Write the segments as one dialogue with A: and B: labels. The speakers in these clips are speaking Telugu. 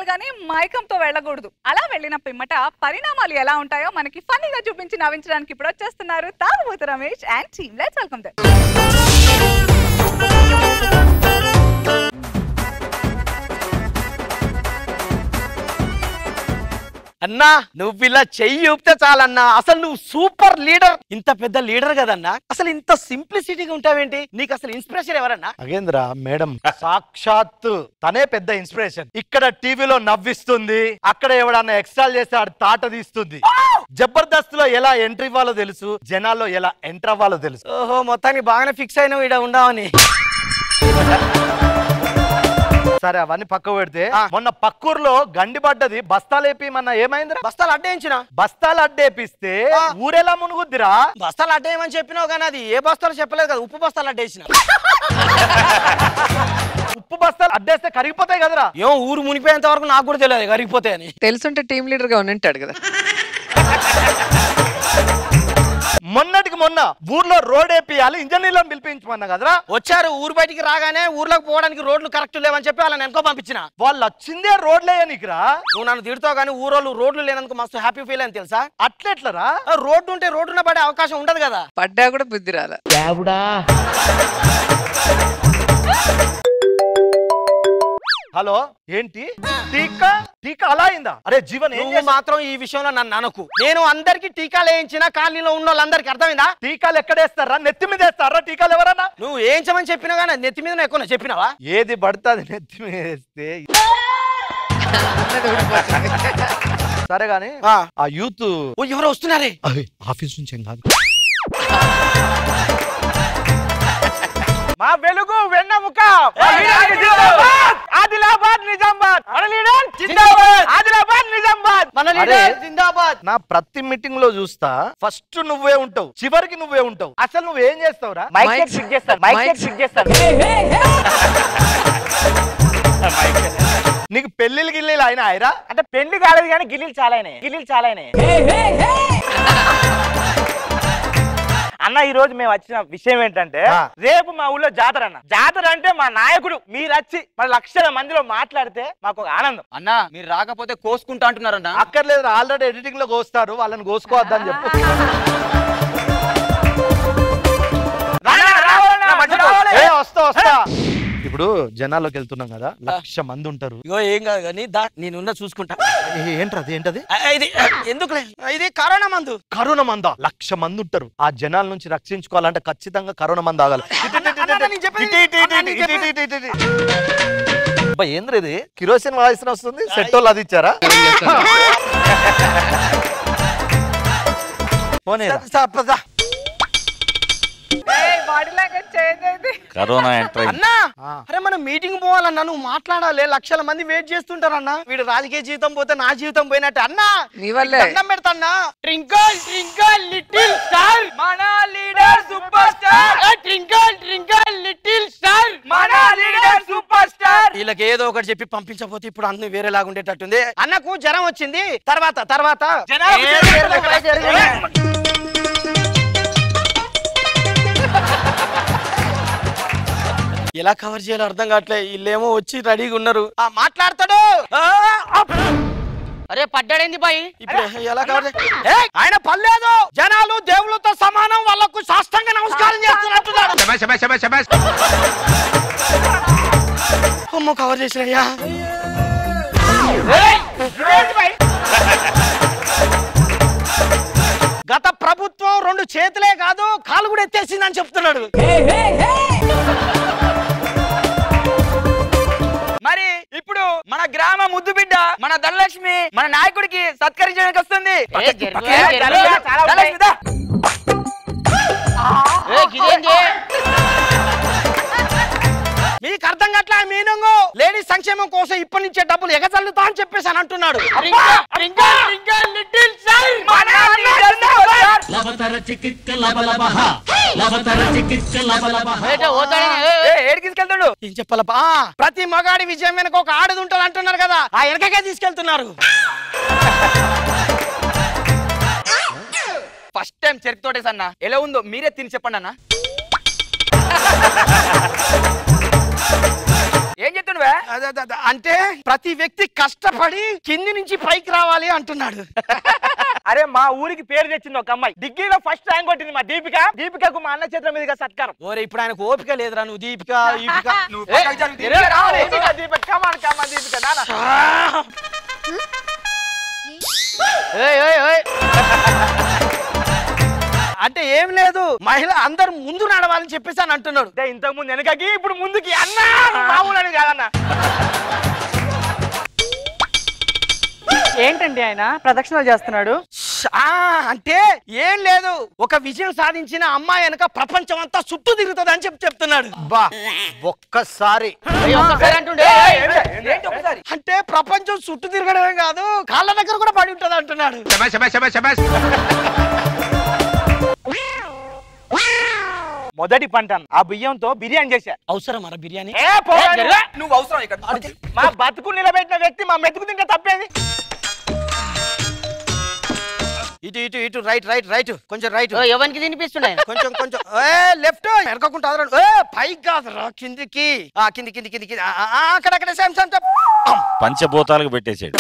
A: వెళ్ళాలి కానీ మైకంతో వెళ్ళకూడదు అలా వెళ్ళిన పిమ్మట పరిణామాలు ఎలా ఉంటాయో మనకి ఫన్నీగా చూపించి నవ్వించడానికి ఇప్పుడు వచ్చేస్తున్నారు తాగుబోతు Ramesh and team let's welcome దర్
B: అన్నా నువ్వు ఇలా చెయ్యి ఊపితే చాలన్నా అసలు నువ్వు సూపర్ లీడర్ ఇంత పెద్ద లీడర్ కదన్నా అసలు ఇంత సింప్లిసిటీగా ఉంటావేంటి నీకు అసలు ఇన్స్పిరేషన్ ఎవరన్నా
C: నాగేంద్ర మేడం సాక్షాత్ తనే పెద్ద ఇన్స్పిరేషన్ ఇక్కడ టీవీలో నవ్విస్తుంది అక్కడ ఎవడన్నా ఎక్స్ట్రాల్ చేస్తే ఆడు తాట తీస్తుంది జబర్దస్త్ లో ఎలా ఎంట్రీ ఇవ్వాలో తెలుసు జనాల్లో ఎలా ఎంటర్ అవ్వాలో తెలుసు
B: ఓహో మొత్తానికి బాగానే ఫిక్స్ అయినావు ఇక్కడ ఉండవని
C: సరే అవన్నీ పక్క పెడితే
B: ఆ.
C: మొన్న పక్కూర్లో గండి పడ్డది బస్తాలేపి మన ఏమైందిరా
B: బస్తాలు అడ్డేయించిన
C: బస్తాలు అడ్డేపిస్తే
B: ఆ.
C: ఊరెలా మునుగుద్దిరా
B: బస్తాలు అడ్డేయమని చెప్పినావు కానీ అది ఏ బస్తాలు చెప్పలేదు కదా ఉప్పు బస్తాలు అడ్డేసిన
C: ఉప్పు బస్తాలు అడ్డేస్తే కరిగిపోతాయి కదరా
B: ఏమో ఊరు మునిపోయేంత వరకు నాకు కూడా తెలియదు కరిగిపోతాయని
D: తెలుసుంటే టీం లీడర్ గా ఉంటాడు కదా
C: మొన్నటికి మొన్న ఊర్లో రోడ్ వేపియాలి ఇంజనీర్లను పిలిపించమన్నా కదరా
B: వచ్చారు ఊరు బయటికి రాగానే ఊర్లోకి పోవడానికి రోడ్లు కరెక్ట్ లేవని చెప్పి వాళ్ళని వెనుకో పంపించిన
C: వాళ్ళు వచ్చిందే రోడ్లేయనికిరా
B: నువ్వు నన్ను తిడుతావు కానీ ఊరోళ్ళు రోడ్లు లేనందుకు మస్తు హ్యాపీ ఫీల్ అని తెలుసా
C: అట్లెట్లరా
B: ఆ, రోడ్డు ఉంటే రోడ్డున పడే అవకాశం ఉండదు కదా
D: పడ్డా కూడా బుద్ధి రాల
C: హలో ఏంటి టీకా టీకా అలా అయిందా అరే జీవన్ ఏం
B: నువ్వు
C: చేసావ్?
B: మాత్రం ఈ విషయంలో నన్ను అనకు నేను అందరికి టీకాలు వేయించిన కాలనీలో ఉన్న వాళ్ళందరికీ అర్థమైందా
C: టీకాలు ఎక్కడేస్తారా నెత్తి మీద వేస్తారా టీకాలు ఎవరన్నా
B: నువ్వు వేయించమని చెప్పినా కానీ నెత్తి మీద ఎక్కువ చెప్పినావా
C: ఏది పడుతుంది నెత్తి మీద వేస్తే సరే గాని
B: ఆ.
C: ఆ యూత్
B: ఓ ఎవరో వస్తున్నారే
C: ఆఫీస్ నుంచి ఏం కాదు
B: మా వెలుగు వెన్నముక ఆదిలాబాద్ నిజామాబాద్ మన లీడర్ జిందాబాద్ ఆదిలాబాద్ నిజామాబాద్ మన
C: అరే.
B: లీడర్ జిందాబాద్
C: నా ప్రతి మీటింగ్ లో చూస్తా ఫస్ట్ నువ్వే ఉంటావు చివరికి నువ్వే ఉంటావు అసలు నువ్వేం చేస్తావురా
D: మైక్ సెట్ ఫిట్ చేస్తాను మైక్ సెట్ ఫిట్ చేస్తాను
C: నీకు పెళ్లిళ్ళు గిల్లీలు అయినా ఆయరా
E: అంటే పెళ్లి కాలేదు కానీ గిల్లీలు చాలా అయినాయి గిల్లీలు చాలా అయినాయి అన్న ఈ రోజు మేము వచ్చిన విషయం ఏంటంటే
C: ఆ.
E: రేపు మా ఊళ్ళో జాతర అన్న జాతర అంటే మా నాయకుడు మీరు వచ్చి మన లక్షల మందిలో మాట్లాడితే మాకు ఒక ఆనందం
B: అన్నా మీరు రాకపోతే కోసుకుంటా అంటున్నారన్నా
C: అక్కర్లేదు ఆల్రెడీ ఎడిటింగ్ లో కోస్తారు వాళ్ళని కోసుకోవద్దని చెప్పు
E: రానా, రావాలన్నా,
B: నా మధ్యలో
E: రావాలి.
C: ఏ వస్తా వస్తా ఇప్పుడు జనాల్లోకి వెళ్తున్నాం కదా లక్ష మంది ఉంటారు
B: ఇగో ఏం కాదు కానీ దా నేనున్న చూసుకుంటా
C: ఏ- ఏంట్రది ఏంటది
B: ఆ, ఇది ఎందుకులే ఇది కరోనా మందు
C: కరోనా మంద లక్ష మంది ఉంటారు ఆ జనాల నుంచి రక్షించుకోవాలంటే ఖచ్చితంగా కరోనా మంది ఆగాలి ఇటు, ఇటు, ఇటు,
B: అన్న, నేను చెప్పేది-
C: ఇటు, ఇటు, ఇటు,
B: అన్న, నేను
C: ఇటు, ఇటు, ఇటు, ఇటు, ఇటు. అబ్బా, ఏంద్ర ఇది కిరోసిన్ వాయిస్ వస్తుంది సెట్ వాళ్ళు అది ఇచ్చారా పోనీరా.
B: తప్పదా.
A: బాడీ లాంగ్వేజ్ చేంజ్ అయింది
F: కరోనా ఎంటర్
B: అన్నా
C: ఆ.
B: అరే మనం మీటింగ్ పోవాలన్నా నువ్వు మాట్లాడాలి లక్షల మంది వెయిట్ చేస్తుంటారన్నా వీడు రాజకీయ జీవితం పోతే నా జీవితం పోయినట్టు అన్నా
D: నీ వల్లే.
B: దండం పెడతాన్నా ట్రింకల్ ట్రింకల్ లిటిల్ స్టార్ మన leader super star twinkle twinkle little star మన లీడర్ సూపర్ స్టార్ వీళ్ళకి ఏదో ఒకటి చెప్పి పంపించకపోతే ఇప్పుడు అన్ని వేరేలాగా ఉండేటట్టుంది అన్నకు జ్వరం వచ్చింది తర్వాత తర్వాత
E: జనాలకు
B: ఏ
E: జ్వరం
B: వేరేలాగా జరిగింది. ఎలా కవర్ చేయాలో అర్థం కావట్లే వీళ్ళేమో వచ్చి రెడీగా ఉన్నారు ఆ మాట్లాడతాడు ఆ, అప్.
G: అరే పడ్డాడేంది బాయ్
B: ఇప్పుడు ఎలా కవర్ చే- ఏయ్, ఆయన పర్లేదు జనాలు దేవుళ్ళతో సమానం వాళ్ళకు సాష్టంగా నమస్కారం చేస్తున్నట్టున్నారు అమ్మో కవర్ చేసినయ్యా గత ప్రభుత్వం రెండు చేతులే కాదు కాలు కూడా ఎత్తేసిందని చెప్తున్నాడు
G: మరి ఇప్పుడు మన గ్రామ ముద్దు బిడ్డ మన ధనలక్ష్మి మన నాయకుడికి సత్కరించడానికి వస్తుంది ఏ,
E: చాలా ఉంటాయి.
G: ధనలక్ష్మి దా.
B: మీకు అర్థం కావట్లే మీనింగ్ లేడీస్ సంక్షేమం కోసం ఇప్పటి నుంచే డబ్బులు ఎగచల్లుతా అని చెప్పేసి అని అంటున్నాడు
H: లవతర చికిత్స లబలబహ లవతర చికిత్స లబలబహ
G: ఏ, ఏడికి తీసుకెళ్తాడు
B: ఏం చెప్పాలబ్బా ఆ, ప్రతి మగాడి విజయం వెనక ఒక ఆడది ఉంటుంది అంటున్నారు కదా ఆ వెనకకే తీసుకెళ్తున్నారు
G: ఫస్ట్ టైం చెరుకు తోటేస్ అన్న ఎలా ఉందో మీరే తిని చెప్పండి అన్న ఏం చెప్తుండవే
B: అదే, అదే, అదే. అంటే ప్రతి వ్యక్తి కష్టపడి కింది నుంచి పైకి రావాలి అంటున్నాడు
E: అరే మా ఊరికి పేరు తెచ్చింది ఒక అమ్మాయి డిగ్రీలో ఫస్ట్ ర్యాంక్ కొట్టింది మా దీపిక దీపికకు మా అన్న చేతుల మీదుగా సత్కారం
B: ఓరే ఇప్పుడు ఆయనకు ఓపిక లేదురా నువ్వు దీపిక ఈపిక
G: నువ్వు
B: ఏ,
G: పక్కకి జరుగు,
B: తిరిగి రా, రే.
E: దీపిక దీపిక కమాన్ కమాన్ దీపిక నాన్న
B: ఏయ్, ఏయ్, ఏయ్. అంటే ఏం లేదు మహిళ అందరు ముందు నడవాలని చెప్పేసి అని అంటున్నాడు
E: అంటే ఇంతకు ముందు వెనకకి ఇప్పుడు ముందుకి అన్నా మామూలని కాదన్నా
F: ఏంటండి ఆయన ప్రదక్షిణలు చేస్తున్నాడు
B: ఆ, అంటే ఏం లేదు ఒక విజయం సాధించిన అమ్మాయి వెనక ప్రపంచం అంతా చుట్టూ తిరుగుతుంది అని చెప్పి చెప్తున్నాడు
C: బా ఒక్కసారి
B: ఏయ్, ఒక్కసారి అంటుండే, ఏయ్, ఏయ్,
G: ఏంటి ఒకసారి
B: అంటే ప్రపంచం చుట్టూ తిరగడమే కాదు కాళ్ళ దగ్గర కూడా పడి ఉంటది అంటున్నాడు
E: మొదటి పంట ఆ బియ్యంతో బిర్యానీ చేశా
B: అవసరం అరా బిర్యానీ
E: ఏ పోరా
B: జరగా.
G: నువ్వు అవసరం ఇక్కడ
E: మా బతుకు నిలబెట్టిన వ్యక్తి మా మెతుకు తింటే తప్పేది
B: ఇటు ఇటు ఇటు రైట్ రైట్ రైట్ కొంచెం రైట్
D: ఎవరికి తినిపిస్తున్నాయి
B: కొంచెం కొంచెం ఏ లెఫ్ట్ వెనకకుండా అదరండి ఏ పైకి కాదురా కిందికి ఆ కింది కింది కింది కింది ఆ, ఆ, ఆ, అక్కడ అక్కడ సేమ్ సేమ్ సేమ్.
I: పంచభూతాలకు పెట్టేసాడు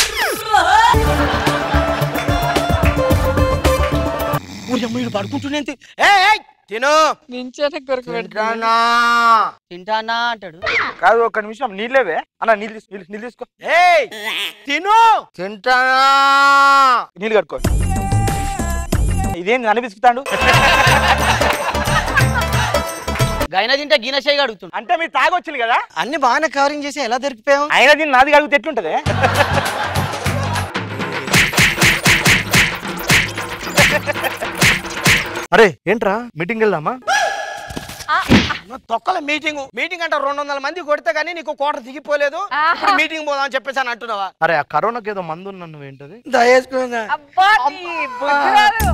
B: ఊరి అమ్మ వీడు పడుకుంటున్నాయి ఏ ఏయ్, తిను
D: నించనే కొరకు పెట్టుకున్నాడు.
B: తింటానా
D: తింటానా అంటాడు
E: కాదు ఒక్క నిమిషం నీళ్ళేవే అన్న నీళ్ళు తీసు- నీళ్ళు నీళ్ళు తీసుకో
B: ఏయ్ తిను తింటానా
E: నీళ్ళు కట్టుకో ఇదేంది అనిపిస్తాడు
D: గైన తింటే గీన చేయి అడుగుతుంది
E: అంటే మీరు తాగొచ్చింది కదా
B: అన్ని బాగానే కవరింగ్ చేసి ఎలా దొరికిపోయాం
E: అయినా దీన్ని నాది కడిగితే ఎట్లుంటది
C: అరే ఏంట్రా మీటింగ్ వెళ్దామా
B: తొక్కల మీటింగ్ మీటింగ్ అంటే రెండు వందల మంది కొడితే కానీ నీకు కోట దిగిపోలేదు
A: ఆహా.
B: ఇప్పుడు మీటింగ్ పోదాం అని చెప్పేసి అని అంటున్నావా
C: అరే ఆ కరోనాకి ఏదో మందు ఉన్నా నువ్వేంటది
B: దయేసుకున్నా
A: అబ్బా నీ బుద్ధి రాదు.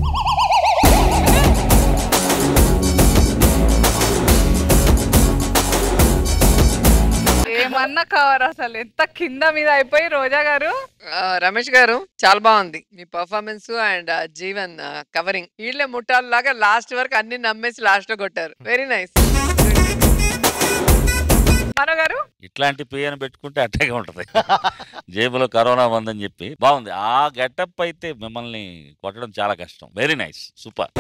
A: ఏమన్నా కవర్ అసలు ఎంత కింద మీద అయిపోయి రోజా గారు
D: ఆ, రమేష్ గారు చాలా బాగుంది మీ పర్ఫార్మెన్స్ అండ్ జీవన్ కవరింగ్ వీళ్ళే ముట్టాలలాగా లాస్ట్ వరకు అన్ని నమ్మేసి లాస్ట్ లో కొట్టారు వెరీ నైస్
A: మనో గారు
I: ఇట్లాంటి పేయను పెట్టుకుంటే అట్టాగే ఉంటది జేబులో కరోనా ఉందని చెప్పి బాగుంది ఆ గెటప్ అయితే మిమ్మల్ని కొట్టడం చాలా కష్టం వెరీ నైస్ సూపర్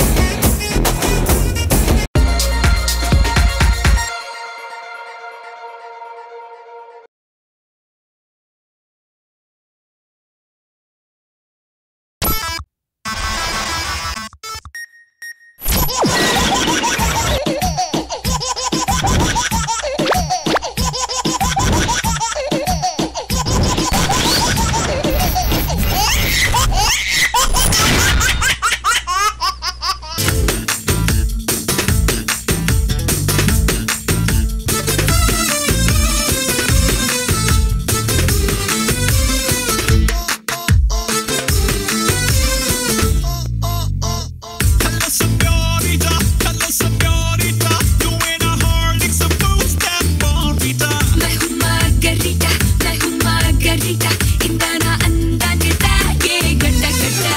J: मैं हूँ मार्गरीटा मैं हूँ मार्गरीटा ఇందానా అందాన్ని తాగే గడ్డ గడ్డ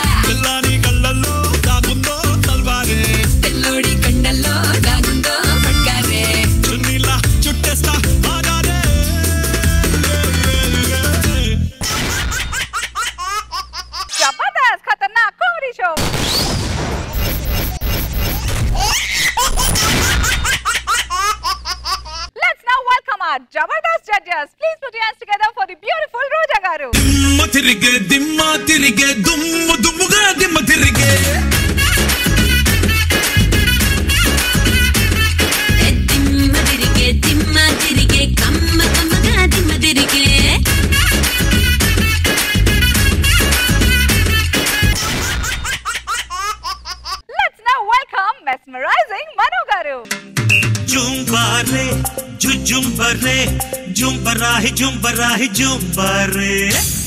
J: తెల్లోడి కండల్లో దాగుందో పట్కారే
A: Jabardasth Khatarnak comedy show Let's now welcome our Jabardast judges. Please put your hands together for the beautiful Roja garu.
H: తిరిగే దిమ్మ తిరిగే దుమ్ము దుమ్ముగా దిమ్మ తిరిగే
J: దిమ్మ తిరిగే దిమ్మ తిరిగే కమ్మ కమ్మగా దిమ్మ తిరిగే
A: Let's now welcome mesmerizing Manu garu.
H: జుంబారే జుజుంబరే జుంబరాహి జుంబరాహి జుంబరే